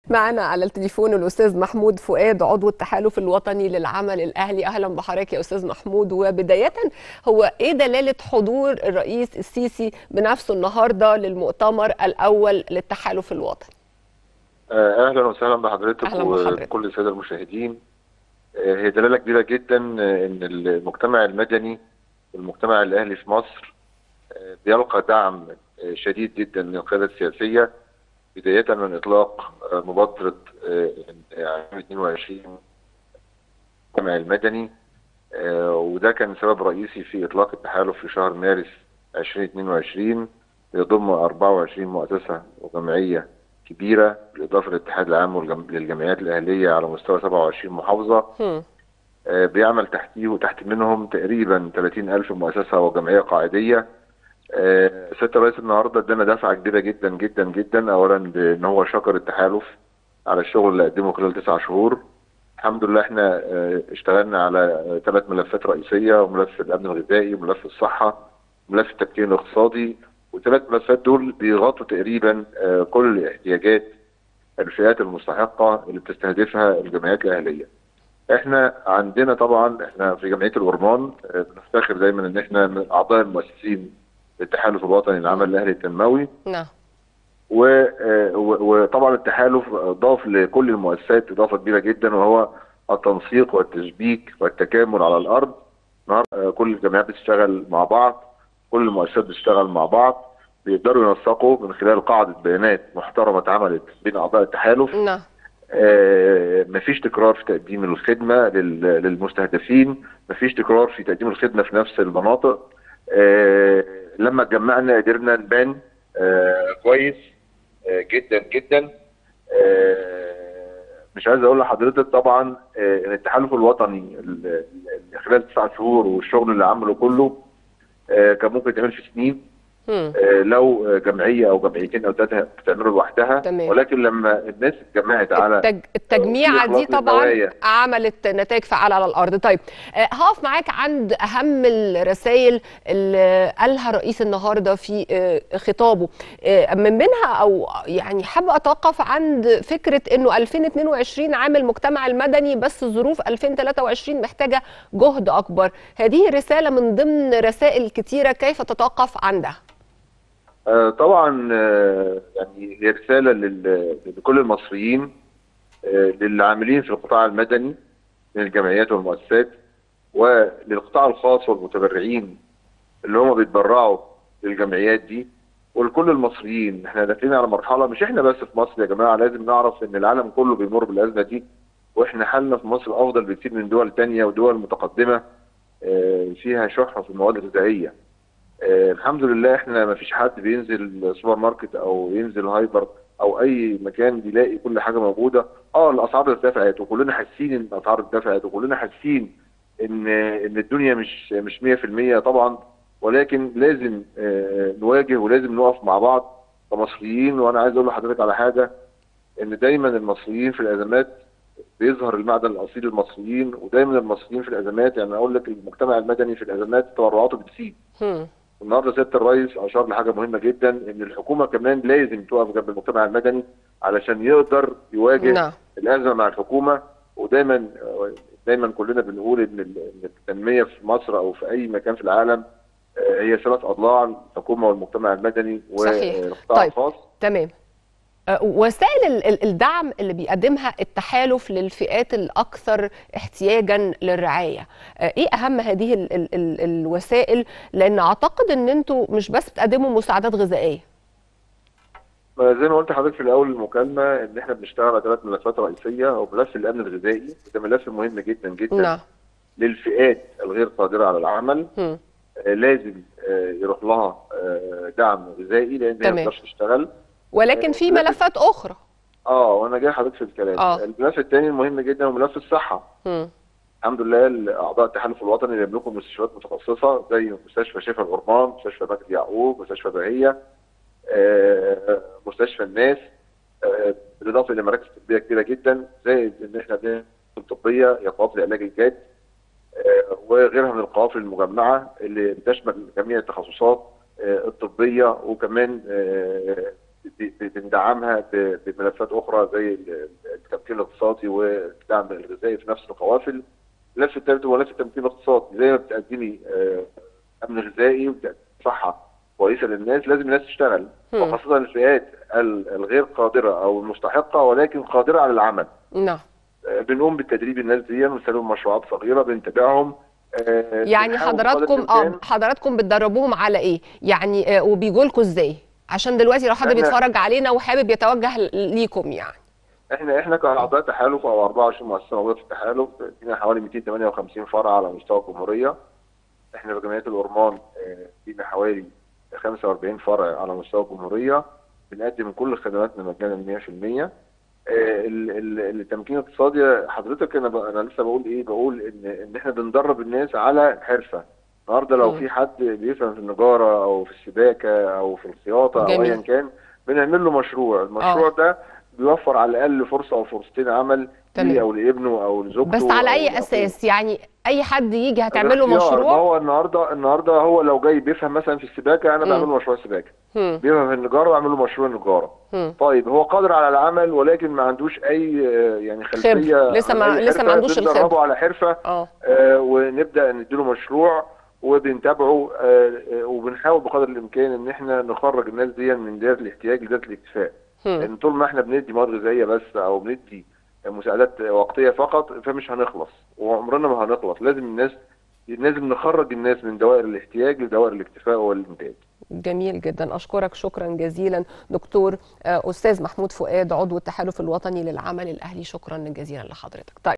معنا على التليفون الاستاذ محمود فؤاد عضو التحالف الوطني للعمل الاهلي اهلا بحضرتك يا استاذ محمود وبدايه هو ايه دلاله حضور الرئيس السيسي بنفسه النهارده للمؤتمر الاول للتحالف الوطني اهلا وسهلا بحضرتك أهلاً بحضرتك. وكل الساده المشاهدين آه، هي دلاله كبيره جدا آه، ان المجتمع المدني والمجتمع الاهلي في مصر آه، بيلقى دعم آه، شديد جدا من القياده السياسيه بدايه من اطلاق آه، مبادره آه، عام 22 المجتمع المدني آه، وده كان سبب رئيسي في اطلاق التحالف في شهر مارس 2022 يضم 24 مؤسسه وجمعيه كبيره بالاضافه للاتحاد العام والجم- للجمعيات الاهليه على مستوى 27 محافظه هم. آه، بيعمل تحتيه وتحت منهم تقريبا 30 ألف مؤسسة وجمعية قاعدية آه، سيادة الرئيس النهاردة ادانا دفعة كبيرة جدا جدا جدا أولا بأن هو شكر التحالف على الشغل اللي قدمه خلال تسع شهور الحمد لله احنا آه، اشتغلنا على ثلاث ملفات رئيسية وملف الأمن الغذائي وملف الصحة وملف التمكين الاقتصادي والثلاث ملفات دول بيغطوا تقريبا آه، كل احتياجات الفئات المستحقة اللي بتستهدفها الجمعيات الأهلية احنا عندنا طبعا احنا في جمعيه الورمان آه، بنفتخر دايما ان احنا من اعضاء المؤسسين للتحالف الوطني للعمل الاهلي التنموي نعم و- آه، و- وطبعا التحالف ضاف لكل المؤسسات اضافه كبيره جدا وهو التنسيق والتشبيك والتكامل على الارض النهارده آه، كل الجمعيات بتشتغل مع بعض كل المؤسسات بتشتغل مع بعض بيقدروا ينسقوا من خلال قاعده بيانات محترمه اتعملت بين اعضاء التحالف نعم آه، مفيش تكرار في تقديم الخدمة لل- للمستهدفين مفيش تكرار في تقديم الخدمة في نفس المناطق آه، لما اتجمعنا قدرنا نبان آه، كويس آه، جدا جدا آه، مش عايز اقول لحضرتك طبعا آه، ان التحالف الوطني ال- ال- خلال تسع شهور والشغل اللي عمله كله آه، كان ممكن يتعمل في سنين هم. آه، لو آه، جمعيه او جمعيتين او ثلاثه بتعمله لوحدها تمام. ولكن لما الناس اتجمعت على التج... التجميعة في دي إخلاص طبعا للنوايا. عملت نتائج فعالة على الأرض طيب آه، هقف معاك عند أهم الرسائل اللي قالها الرئيس النهاردة في آه، خطابه آه، من بينها أو يعني حابة أتوقف عند فكرة أنه 2022 عام المجتمع المدني بس ظروف 2023 محتاجة جهد أكبر هذه رسالة من ضمن رسائل كتيرة كيف تتوقف عندها آه، طبعا آه، يعني هي رساله لل- لكل المصريين آه، للعاملين في القطاع المدني من الجمعيات والمؤسسات وللقطاع الخاص والمتبرعين اللي هم بيتبرعوا للجمعيات دي ولكل المصريين احنا داخلين على مرحله مش احنا بس في مصر يا جماعه لازم نعرف ان العالم كله بيمر بالازمه دي واحنا حالنا في مصر افضل بكتير من دول تانية ودول متقدمه آه، فيها شح في المواد الغذائيه آه، الحمد لله احنا ما فيش حد بينزل سوبر ماركت او ينزل هايبر او اي مكان بيلاقي كل حاجه موجوده اه الاسعار ارتفعت وكلنا حاسين ان الاسعار ارتفعت وكلنا حاسين ان ان الدنيا مش مش 100% طبعا ولكن لازم آه، نواجه ولازم نقف مع بعض كمصريين وانا عايز اقول لحضرتك على حاجه ان دايما المصريين في الازمات بيظهر المعدن الاصيل للمصريين ودايما المصريين في الازمات يعني اقول لك المجتمع المدني في الازمات تبرعاته بتزيد هم. النهارده سياده الرئيس اشار لحاجه مهمه جدا ان الحكومه كمان لازم تقف جنب المجتمع المدني علشان يقدر يواجه نعم الازمه مع الحكومه ودايما دايما كلنا بنقول ان ال- إن التنميه في مصر او في اي مكان في العالم آه، هي ثلاث اضلاع الحكومه والمجتمع المدني صحيح. والقطاع طيب. الخاص تمام أه، وسائل ال- ال- الدعم اللي بيقدمها التحالف للفئات الأكثر احتياجا للرعاية أه، ايه أهم هذه ال ال ال الوسائل لأن أعتقد أن انتوا مش بس بتقدموا مساعدات غذائية ما زي ما قلت لحضرتك في الاول المكالمه ان احنا بنشتغل على ثلاث ملفات رئيسيه وملف الامن الغذائي ده ملف مهم جدا جدا نعم للفئات الغير قادره على العمل هم. آه، لازم آه، يروح لها آه، دعم غذائي لان هي تمام. ما تقدرش تشتغل ولكن في لا. ملفات أخرى اه وانا جاي حضرتك في الكلام آه. الملف الثاني المهم جدا هو ملف الصحه هم. الحمد لله اعضاء التحالف الوطني اللي يملكوا مستشفيات متخصصه زي مستشفى شفا الغرمان مستشفى مجدي يعقوب مستشفى بهيه آه، مستشفى الناس آه، بالاضافه الى مراكز طبيه كبيره جدا زائد ان احنا بنعمل طبيه هي قوافل علاج الجاد آه، وغيرها من القوافل المجمعه اللي بتشمل جميع التخصصات آه، الطبيه وكمان آه، ب- ب- بندعمها ب- بملفات اخرى زي ال- التمكين الاقتصادي والدعم الغذائي في نفس القوافل الملف الثالث هو ملف التمكين الاقتصادي زي ما بتقدمي آه، امن غذائي وبتقدمي صحه كويسه للناس لازم الناس تشتغل مم. وخاصه الفئات ال- الغير قادره او المستحقه ولكن قادره على العمل نعم آه، بنقوم بالتدريب الناس دي ونسلم مشروعات صغيره بنتابعهم آه، يعني بنحاول بقدر حضراتكم الإمكان اه حضراتكم بتدربوهم على ايه يعني آه وبيجوا لكم ازاي عشان دلوقتي لو حد إحنا- بيتفرج علينا وحابب يتوجه ل- ليكم يعني احنا احنا كاعضاء تحالف او 24 مؤسسه موجوده في التحالف فينا حوالي 258 فرع على مستوى الجمهوريه احنا في جمعيه الورمان آه، فينا حوالي 45 فرع على مستوى الجمهوريه بنقدم كل خدماتنا مجانا 100% آه، ال- ال- التمكين الاقتصادي حضرتك انا ب- انا لسه بقول ايه بقول ان ان احنا بندرب الناس على حرفه النهارده لو مم. في حد بيفهم في النجاره او في السباكه او في الخياطه او جميل. ايا كان بنعمل له مشروع المشروع آه. ده بيوفر على الاقل فرصه او فرصتين عمل تمام. ليه او لابنه او لزوجته بس على أو اي لأخوه. اساس يعني اي حد يجي هتعمله الاختيار. ما مشروع هو النهارده النهارده هو لو جاي بيفهم مثلا في السباكه انا مم. بعمل له مشروع سباكه هم، بيفهم في النجاره بعمل له مشروع نجاره هم. طيب هو قادر على العمل ولكن ما عندوش اي آه، يعني خلفيه خبرة. لسه عن ما- أي لسه ما حرفة. عندوش بندربه الخبرة. على حرفه اه آه، ونبدا نديله مشروع وبنتابعه آه، آه، وبنحاول بقدر الامكان ان احنا نخرج الناس دي من دائره الاحتياج لدائره الاكتفاء هم. لان طول ما احنا بندي مواد غذائيه بس او بندي مساعدات وقتيه فقط فمش هنخلص وعمرنا ما هنخلص لازم الناس لازم نخرج الناس من دوائر الاحتياج لدوائر الاكتفاء والانتاج جميل جدا اشكرك شكرا جزيلا دكتور آه، استاذ محمود فؤاد عضو التحالف الوطني للعمل الاهلي شكرا جزيلا لحضرتك طيب